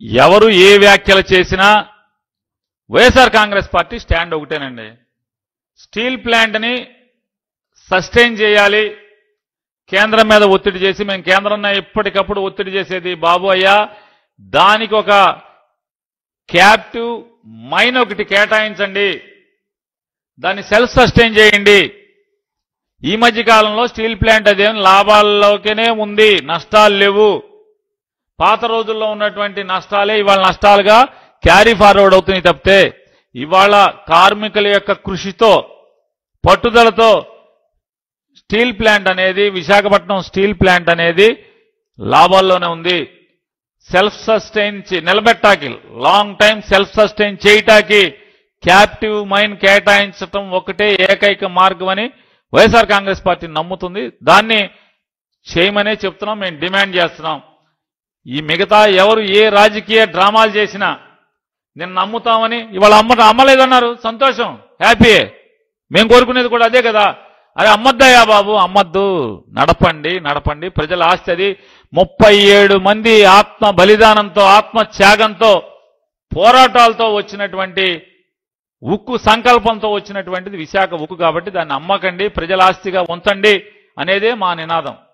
ఎవరు ఏ వ్యాఖ్యలు చేసినా వైఎస్ఆర్ కాంగ్రెస్ పార్టీ స్టాండ్ ఒకటేనండి స్టీల్ ప్లాంట్ని సస్టైన్ చేయాలి కేంద్రం మీద ఒత్తిడి చేసి మేము కేంద్రం ఎప్పటికప్పుడు ఒత్తిడి చేసేది బాబు అయ్యా దానికి ఒక క్యాప్టివ్ మైన్ ఒకటి కేటాయించండి దాన్ని సెల్ఫ్ సస్టైన్ చేయండి ఈ మధ్య కాలంలో స్టీల్ ప్లాంట్ అదేం లాభాల్లోకినే ఉంది నష్టాలు లేవు పాత రోజుల్లో ఉన్నటువంటి నష్టాలే ఇవాళ నష్టాలుగా క్యారీ ఫార్వర్డ్ అవుతున్నాయి తప్పితే ఇవాళ కార్మికుల యొక్క కృషితో పట్టుదలతో స్టీల్ ప్లాంట్ అనేది విశాఖపట్నం స్టీల్ ప్లాంట్ అనేది లాభాల్లోనే ఉంది సెల్ఫ్ సస్టైన్ నిలబెట్టాకి లాంగ్ టైం సెల్ఫ్ సస్టైన్ చేయటానికి క్యాప్టివ్ మైన్ కేటాయించటం ఒకటే ఏకైక మార్గం అని వైఎస్ఆర్ కాంగ్రెస్ పార్టీ నమ్ముతుంది దాన్ని చేయమనే చెప్తున్నాం మేము డిమాండ్ చేస్తున్నాం ఈ మిగతా ఎవరు ఏ రాజకీయ డ్రామాలు చేసినా నేను నమ్ముతామని ఇవాళ అమ్మ అమ్మలేదన్నారు సంతోషం హ్యాపీ మేము కోరుకునేది కూడా అదే కదా అరే అమ్మద్దయ్యా బాబు అమ్మద్దు నడపండి నడపండి ప్రజల ఆస్తి అది ముప్పై ఏడు మంది ఆత్మ బలిదానంతో ఆత్మ త్యాగంతో పోరాటాలతో వచ్చినటువంటి ఉక్కు సంకల్పంతో వచ్చినటువంటిది విశాఖ ఉక్కు కాబట్టి దాన్ని అమ్మకండి ప్రజల ఆస్తిగా ఉంచండి అనేదే మా నినాదం